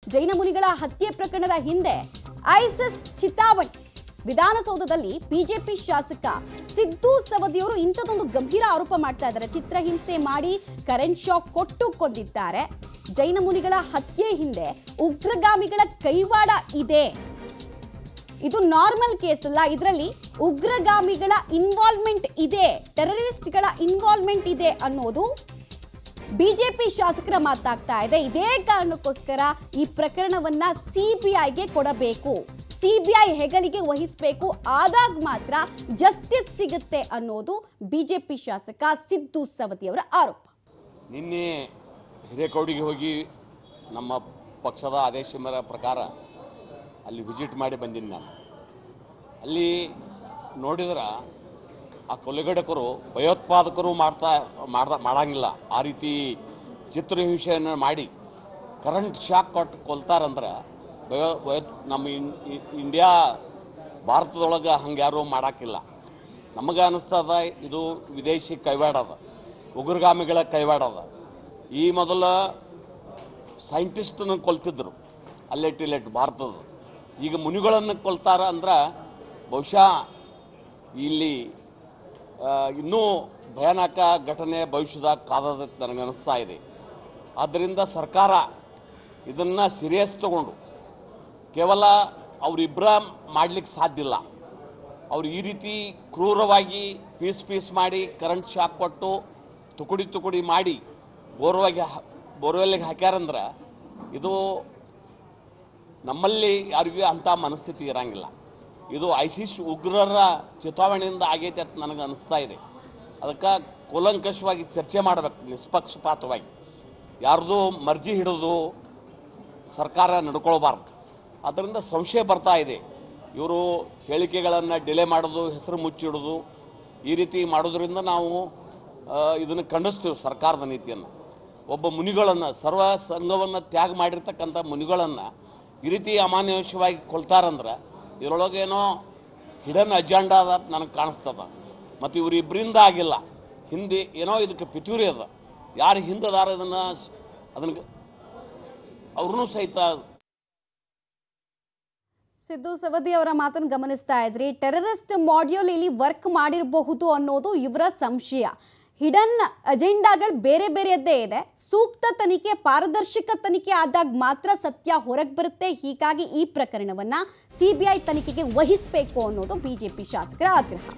ಜೈನ ಮುನಿಗಳ ಹತ್ಯೆ ಪ್ರಕರಣದ ಹಿಂದೆ ಐಸಿಸ್ ಚಿತಾವಣೆ ವಿಧಾನಸೌಧದಲ್ಲಿ ಬಿಜೆಪಿ ಶಾಸಕ ಸಿದ್ದು ಸವದಿಯವರು ಇಂಥದೊಂದು ಗಂಭೀರ ಆರೋಪ ಮಾಡ್ತಾ ಇದ್ದಾರೆ ಚಿತ್ರಹಿಂಸೆ ಮಾಡಿ ಕರೆಂಟ್ ಶಾಕ್ ಕೊಟ್ಟು ಕೊಂದಿದ್ದಾರೆ ಜೈನ ಮುನಿಗಳ ಹತ್ಯೆ ಹಿಂದೆ ಉಗ್ರಗಾಮಿಗಳ ಕೈವಾಡ ಇದೆ ಇದು ನಾರ್ಮಲ್ ಕೇಸ್ ಅಲ್ಲ ಇದರಲ್ಲಿ ಉಗ್ರಗಾಮಿಗಳ ಇನ್ವಾಲ್ವ್ಮೆಂಟ್ ಇದೆ ಟೆರರಿಸ್ಟ್ಗಳ ಇನ್ವಾಲ್ವ್ಮೆಂಟ್ ಇದೆ ಅನ್ನೋದು ಬಿಜೆಪಿ ಶಾಸಕರ ಮಾತಾಗ್ತಾ ಇದೆ ಇದೇ ಕಾರಣಕ್ಕೋಸ್ಕರ ಈ ಪ್ರಕರಣವನ್ನ ಸಿಬಿಐಗೆ ಕೊಡಬೇಕು ಸಿಬಿಐ ಹೆಗಲಿಗೆ ವಹಿಸಬೇಕು ಆದಾಗ ಮಾತ್ರ ಜಸ್ಟಿಸ್ ಸಿಗುತ್ತೆ ಅನ್ನೋದು ಬಿಜೆಪಿ ಶಾಸಕ ಸಿದ್ದು ಸವದಿಯವರ ಆರೋಪ ನಿನ್ನೆ ಹಿರೇಕೌಡಿಗೆ ಹೋಗಿ ನಮ್ಮ ಪಕ್ಷದ ಆದೇಶ ಮೇರ ಪ್ರಕಾರ ಅಲ್ಲಿ ವಿಸಿಟ್ ಮಾಡಿ ಬಂದೀನಿ ನಾನು ಅಲ್ಲಿ ನೋಡಿದ್ರೆ ಆ ಕೊಲೆಗಡಕರು ಭಯೋತ್ಪಾದಕರು ಮಾಡ್ತಾ ಮಾಡ್ದ ಮಾಡಂಗಿಲ್ಲ ಆ ರೀತಿ ಚಿತ್ರಹಿಂಸೆಯನ್ನು ಮಾಡಿ ಕರೆಂಟ್ ಶಾಕ್ ಕೊಟ್ಟು ಕೊಲ್ತಾರಂದ್ರೆ ಭಯೋ ಭಯೋ ನಮ್ಮ ಇನ್- ಇ- ಇಂಡಿಯಾ ಭಾರತದೊಳಗೆ ಹಂಗೆ ಯಾರೂ ಮಾಡೋಕ್ಕಿಲ್ಲ ನಮಗೆ ಅನಿಸ್ತದ ಇದು ವಿದೇಶಿ ಕೈವಾಡ ಅದ ಉಗ್ರಗಾಮಿಗಳ ಕೈವಾಡ ಅದ ಈ ಮೊದಲ ಸೈಂಟಿಸ್ಟನ್ನು ಕೊಲ್ತಿದ್ರು ಅಲ್ಲೆಟ್ ಇಲ್ಲೆಟ್ ಭಾರತದ ಈಗ ಮುನಿಗಳನ್ನು ಕೊಲ್ತಾರ ಅಂದ್ರೆ ಬಹುಶಃ ಇಲ್ಲಿ ಆ, ಇನ್ನೂ ಭಯಾನಕ ಘಟನೆ ಭವಿಷ್ಯದಾಗ ಕಾದದ ನನಗನ್ನಿಸ್ತಾ ಇದೆ ಆದ್ದರಿಂದ ಸರ್ಕಾರ ಇದನ್ನು ಸೀರಿಯಸ್ ತಗೊಂಡು ಕೇವಲ ಅವರಿಬ್ಬರ ಮಾಡಲಿಕ್ಕೆ ಸಾಧ್ಯ ಇಲ್ಲ ಅವ್ರು ಈ ರೀತಿ ಕ್ರೂರವಾಗಿ ಪೀಸ್ ಪೀಸ್ ಮಾಡಿ ಕರೆಂಟ್ ಶಾಕ್ ಕೊಟ್ಟು ತುಕುಡಿ ತುಕುಡಿ ಮಾಡಿ ಬೋರ್ವಾಗಿ ಬೋರ್ವೆಲ್ಗೆ ಹಾಕ್ಯಾರಂದ್ರೆ ಇದು ನಮ್ಮಲ್ಲಿ ಯಾರಿಗೂ ಅಂಥ ಮನಸ್ಥಿತಿ ಇರಂಗಿಲ್ಲ ಇದು ಐಸಿಸ್ ಉಗ್ರರ ಚಿತಾವಣೆಯಿಂದ ಆಗೈತೆ ಅಂತ ನನಗೆ ಅನಿಸ್ತಾ ಇದೆ ಅದಕ್ಕೆ ಕೂಲಂಕಷವಾಗಿ ಚರ್ಚೆ ಮಾಡಬೇಕು ನಿಷ್ಪಕ್ಷಪಾತವಾಗಿ ಯಾರ್ದು ಮರ್ಜಿ ಹಿಡಿದು ಸರ್ಕಾರ ನಡ್ಕೊಳ್ಬಾರ್ದು ಅದರಿಂದ ಸಂಶಯ ಬರ್ತಾ ಇದೆ ಇವರು ಹೇಳಿಕೆಗಳನ್ನು ಡಿಲೇ ಮಾಡೋದು ಹೆಸರು ಮುಚ್ಚಿಡೋದು ಈ ರೀತಿ ಮಾಡೋದ್ರಿಂದ ನಾವು ಇದನ್ನು ಖಂಡಿಸ್ತೀವಿ ಸರ್ಕಾರದ ನೀತಿಯನ್ನು ಒಬ್ಬ ಮುನಿಗಳನ್ನು ಸರ್ವ ಸಂಘವನ್ನು ತ್ಯಾಗ ಮಾಡಿರ್ತಕ್ಕಂಥ ಮುನಿಗಳನ್ನು ಈ ರೀತಿ ಅಮಾನ್ಯವಾಗಿ ಕೊಲ್ತಾರಂದ್ರೆ ಇದರೊಳಗೇನೋ ಹಿಡನ್ ಅಜೆಂಡಾ ಅದ ಅಂತ ನನಗೆ ಕಾಣಿಸ್ತದ ಮತ್ತು ಇವರಿಬ್ಬರಿಂದ ಆಗಿಲ್ಲ ಹಿಂದೆ ಏನೋ ಇದಕ್ಕೆ ಪಿತೂರಿ ಅದ ಯಾರು ಹಿಂದದಾರ ಇದನ್ನು ಅದನ್ನು ಅವ್ರನ್ನೂ ಸಹಿತ ಸಿದ್ದು ಸವದಿ ಅವರ ಮಾತನ್ನು ಗಮನಿಸ್ತಾ ಇದ್ರಿ ಟೆರರಿಸ್ಟ್ ಮಾಡ್ಯೂಲ್ ಇಲ್ಲಿ ವರ್ಕ್ ಮಾಡಿರಬಹುದು ಅನ್ನೋದು ಇವರ ಸಂಶಯ ಹಿಡನ್ ಅಜೆಂಡಾಗಳು ಬೇರೆ ಬೇರೆಯದ್ದೇ ಇದೆ ಸೂಕ್ತ ತನಿಖೆ ಪಾರದರ್ಶಕ ತನಿಖೆ ಆದಾಗ ಮಾತ್ರ ಸತ್ಯ ಹೊರಗೆ ಬರುತ್ತೆ ಹೀಗಾಗಿ ಈ ಪ್ರಕರಣವನ್ನ ಸಿಬಿಐ ತನಿಖೆಗೆ ವಹಿಸಬೇಕು ಅನ್ನೋದು ಬಿಜೆಪಿ ಶಾಸಕರ ಆಗ್ರಹ